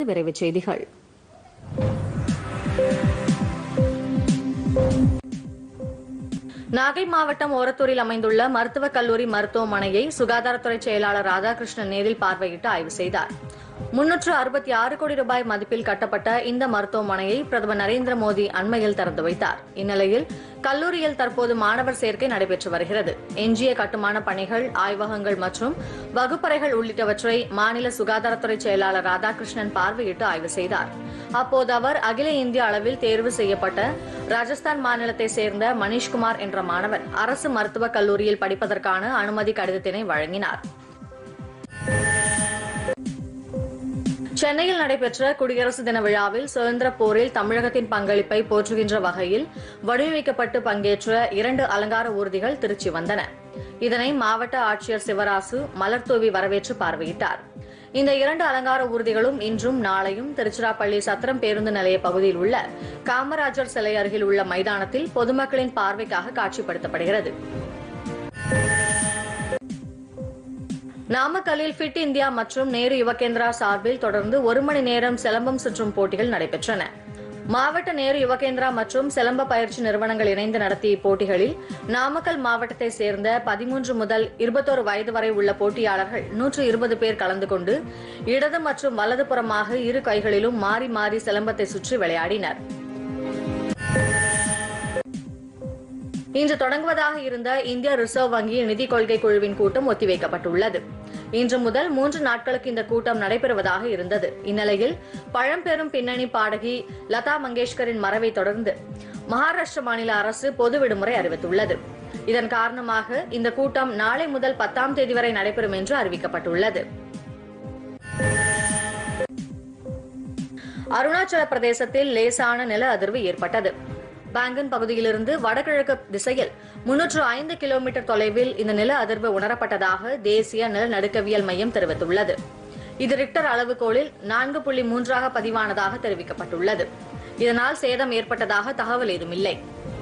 விரைவுச் செய்திகள் நாகை மாவட்டம் ஓரத்தூரில் அமைந்துள்ள மருத்துவக் கல்லூரி மருத்துவமனையை சுகாதாரத்துறை செயலாளர் ராதாகிருஷ்ணன் நேரில் பார்வையிட்டு ஆய்வு செய்தார் முன்னூற்று அறுபத்தி ஆறு கோடி ரூபாய் மதிப்பில் கட்டப்பட்ட இந்த மருத்துவமனையை பிரதமர் நரேந்திர மோடி அண்மையில் திறந்து வைத்தார் இந்நிலையில் கல்லூரியில் தற்போது மாணவர் சேர்க்கை நடைபெற்று வருகிறது எஞ்சிய கட்டுமான பணிகள் ஆய்வகங்கள் மற்றும் வகுப்பறைகள் உள்ளிட்டவற்றை மாநில சுகாதாரத்துறை செயலாளர் ராதாகிருஷ்ணன் பார்வையிட்டு ஆய்வு செய்தார் அப்போது அவர் அகில இந்திய அளவில் தேர்வு செய்யப்பட்ட ராஜஸ்தான் மாநிலத்தை சேர்ந்த மணிஷ்குமார் என்ற மாணவன் அரசு மருத்துவக் கல்லூரியில் படிப்பதற்கான அனுமதி கடிதத்தினை வழங்கினார் சென்னையில் நடைபெற்ற குடியரசு தின விழாவில் சுதந்திர போரில் தமிழகத்தின் பங்களிப்பை போற்றுகின்ற வகையில் வடிவமைக்கப்பட்டு பங்கேற்ற இரண்டு அலங்கார ஊர்திகள் திருச்சி வந்தன இதனை மாவட்ட ஆட்சியர் சிவராசு மலர்தூவி வரவேற்று பார்வையிட்டார் இந்த இரண்டு அலங்கார ஊர்திகளும் இன்றும் நாளையும் திருச்சிராப்பள்ளி சத்திரம் பேருந்து நிலைய பகுதியில் உள்ள காமராஜர் சிலை அருகில் உள்ள மைதானத்தில் பொதுமக்களின் பார்வைக்காக காட்சிப்படுத்தப்படுகிறது நாமக்கல்லில் ஃபிட் இந்தியா மற்றும் நேரு யுவகேந்திரா சார்பில் தொடர்ந்து ஒரு மணி நேரம் சிலம்பம் சுற்றும் போட்டிகள் நடைபெற்றன மாவட்ட நேரு யுவகேந்திரா மற்றும் சிலம்ப பயிற்சி நிறுவனங்கள் இணைந்து நடத்திய இப்போட்டிகளில் நாமக்கல் மாவட்டத்தை சேர்ந்த பதிமூன்று முதல் இருபத்தோரு வயது வரை உள்ள போட்டியாளர்கள் நூற்று இருபது பேர் கலந்து கொண்டு இடது மற்றும் வலது புறமாக இரு கைகளிலும் மாறி மாறி சிலம்பத்தை சுற்றி விளையாடினர் இன்று தொடங்குவதாக இருந்த இந்திய ரிசர்வ் வங்கி நிதி கொள்கை குழுவின் கூட்டம் ஒத்திவைக்கப்பட்டுள்ளது இன்று முதல் மூன்று நாட்களுக்கு இந்த கூட்டம் நடைபெறுவதாக இருந்தது இந்நிலையில் பழம்பெரும் பின்னணி பாடகி லதா மங்கேஷ்கரின் மறைவை தொடர்ந்து மகாராஷ்டிர மாநில அரசு பொது விடுமுறை அறிவித்துள்ளது இதன் காரணமாக இந்த கூட்டம் நாளை முதல் பத்தாம் தேதி வரை நடைபெறும் என்று அறிவிக்கப்பட்டுள்ளது அருணாச்சல பிரதேசத்தில் லேசான நில அதிர்வு ஏற்பட்டது பாங்கன் பகுதியிலிருந்து வடகிழக்கு திசையில் முன்னூற்று ஐந்து கிலோமீட்டர் தொலைவில் இந்த நில அதிர்வு உணரப்பட்டதாக தேசிய நிலநடுக்கவியல் மையம் தெரிவித்துள்ளது இது ரிக்டர் அளவுகோலில் நான்கு புள்ளி மூன்றாக பதிவானதாக தெரிவிக்கப்பட்டுள்ளது இதனால் சேதம் ஏற்பட்டதாக தகவல் ஏதும் இல்லை